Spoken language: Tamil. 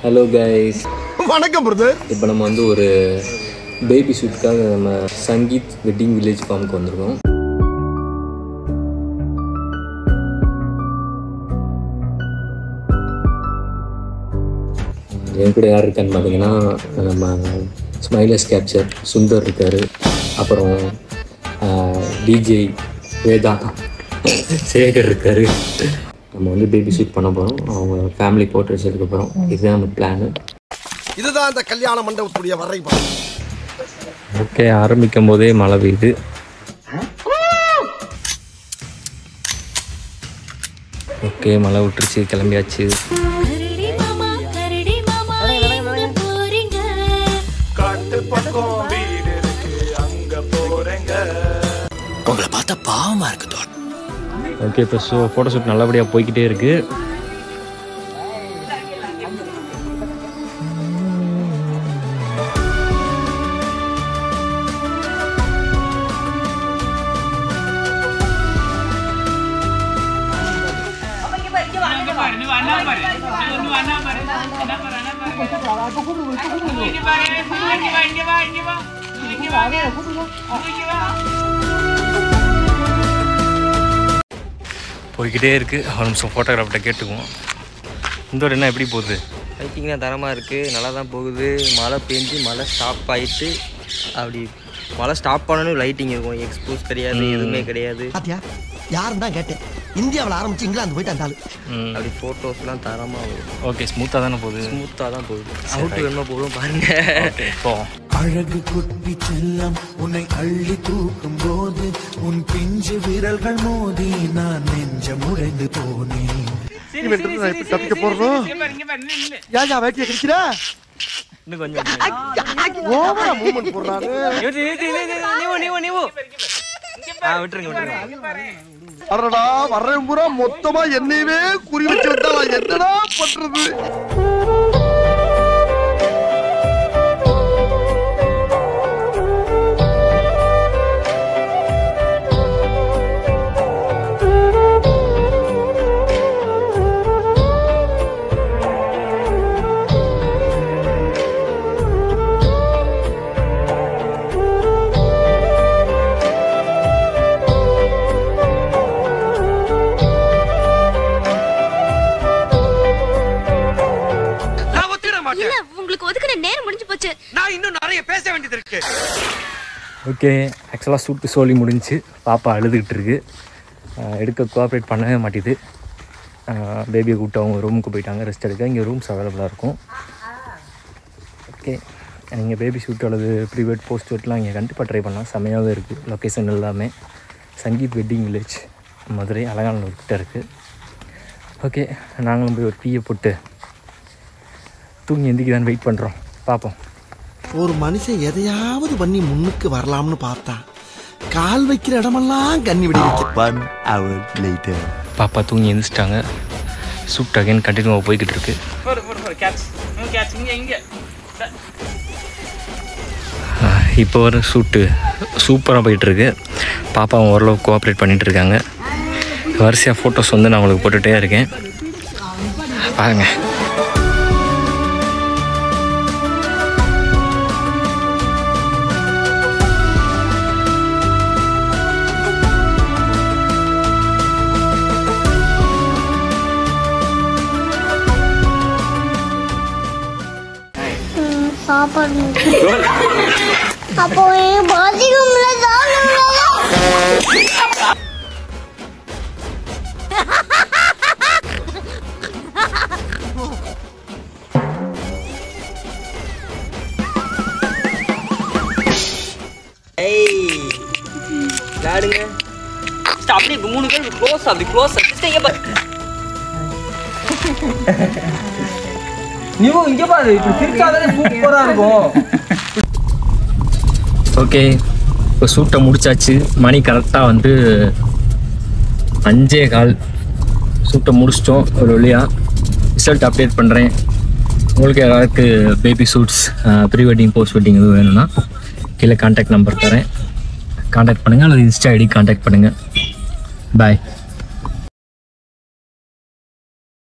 ஹலோ கைஸ் வணக்கம் பிரதர் இப்போ நம்ம வந்து ஒரு பேபி ஷூட்காக நம்ம சங்கீத் வெட்டிங் வில்லேஜ் ஃபார்முக்கு வந்திருக்கோம் என் கூட யார் இருக்கான்னு பார்த்தீங்கன்னா நம்ம ஸ்மைலஸ் கேப்சர் சுந்தர் இருக்கார் அப்புறம் டிஜே வேதா சேகர் இருக்கார் நம்ம வந்து பேபி ஷூட் பண்ண போகிறோம் அவங்க ஃபேமிலி போர்ட்ரேட்ஸ் எடுக்க போகிறோம் இதுதான் நம்ம பிளானு இதுதான் இந்த கல்யாண மண்டபத்துடைய வரைபடம் ஓகே ஆரம்பிக்கும் போதே மழை பெய்யுது ஓகே மழை விட்டுருச்சு கிளம்பியாச்சு கரடி மாமா கரடி மாமா எங்க போறீங்க உங்களை பார்த்தா பாவமா இருக்கு தோல் ஓகே இப்போ ஷோ ஃபோட்டோ ஷூட் நல்லபடியாக போய்கிட்டே இருக்கு போய்கிட்டே இருக்கு ஒரு நிமிஷம் ஃபோட்டோகிராஃப்ட்ட கேட்டுக்குவோம் இந்த ஒரு என்ன எப்படி போகுது லைட்டிங்லாம் தரமாக இருக்குது நல்லா தான் போகுது மழை பெஞ்சு மழை ஸ்டாப் ஆயிட்டு அப்படி மழை ஸ்டாப் பண்ணணும் லைட்டிங் இருக்கும் எக்ஸ்போஸ் கிடையாது எதுவுமே கிடையாது பாத்தியா யாரும் தான் கேட்டேன் இந்தியாவில் ஆரம்பிச்சு இங்கிலாந்து போயிட்டு அந்த ஆளு ம் அப்படி ஃபோட்டோஸ்லாம் தரமாக வரும் ஓகே ஸ்மூத்தாக தானே போகுது ஸ்மூத்தாக தான் போகுது அவுட்டு வேணுமா போடும் பாருங்க ஓகே போவோம் அழகு குட்டி செல்லம் உன்னை அள்ளி தூக்கும் போது உன் பிஞ்சு விரல்கள் மோதி நான் நெஞ்சம் உடைந்து போனேன் தப்பிக்க போறோம் ஏன் வேட்டியை கிடைக்கிற இன்னும் கொஞ்சம் ஓவரா மூவ்மெண்ட் போடுறாரு நிறுத்து, நிறுத்து, நிறுத்து, நீவு, நீவு, நீவு. ஆ விட்டுருங்க விட்டுருங்க அடடா வர்றேன் பூரா மொத்தமா என்னையவே குறி வச்சு விட்டா நான் என்னடா பண்றது நான் ஒத்துக்கிட மாட்டேன் இல்ல உங்களுக்கு ஒதுக்குற நேரம் முடிஞ்சு போச்சு நான் இன்னும் நிறைய பேச வேண்டியது இருக்கு ஓகே ஆக்சுவலாக சூட்டு சோலி முடிஞ்சு பாப்பா அழுதுகிட்டு இருக்கு அஹ் எடுக்க கோஆப்ரேட் பண்ணவே மாட்டேது பேபியை கூப்பிட்டு அவங்க ரூமுக்கு போயிட்டாங்க ரெஸ்ட் எடுக்க இங்கே ரூம்ஸ் அவைலபிளாக இருக்கும் ஓகே நீங்கள் பேபி ஷூட் அல்லது ப்ரீவேட் போஸ்ட் ஷூட்லாம் இங்கே கண்டிப்பாக ட்ரை பண்ணலாம் செமையாகவே இருக்குது லொக்கேஷன் எல்லாமே சங்கீத் வெட்டிங் வில்லேஜ் மதுரை அலங்காநல்லூர் கிட்ட இருக்குது ஓகே நாங்களும் போய் ஒரு டீயை போட்டு தூங்கி எந்திரிக்குதான்னு வெயிட் பண்ணுறோம் பார்ப்போம் ஒரு மனுஷன் எதையாவது பண்ணி முன்னுக்கு வரலாம்னு பார்த்தா கால் வைக்கிற இடமெல்லாம் கண்ணி விடி வைக்க பாப்பா தூங்கி எழுந்திரிச்சிட்டாங்க ஷூட் அகைன் கண்டினியூவாக போய்கிட்டு இருக்கு ஆஹ் இப்போ வர ஷூட்டு சூப்பராக போயிட்டுருக்கு பாப்பா அவங்க ஓரளவு கோஆப்ரேட் பண்ணிட்டு இருக்காங்க வரிசையாக ஃபோட்டோஸ் வந்து நான் உங்களுக்கு போட்டுகிட்டே இருக்கேன் பாருங்க சாப்பாடு அப்போ பாதிக்கும்ல ஏய் விளையாடுங்க Stop, அப்படியே இப்ப மூணு பேர் க்ளோஸ் அப்படி க்ளோஸ் இங்க பாரு நீ இங்க பாரு இப்படி சிரிச்சாதானே சூப்பரா இருக்கும் ஓகே இப்போ ஷூட்டை முடிச்சாச்சு மணி கரெக்டாக வந்து அஞ்சே கால் ஷூட்டை முடிச்சிட்டோம் ஒரு வழியாக ரிசல்ட் அப்டேட் பண்ணுறேன் உங்களுக்கு யாராவது baby shoots pre wedding post wedding எதுவும் வேணும்னா கீழே காண்டாக்ட் நம்பர் தரேன் காண்டாக்ட் பண்ணுங்கள் அல்லது இன்ஸ்டா ஐடி காண்டாக்ட் பண்ணுங்கள் பாய்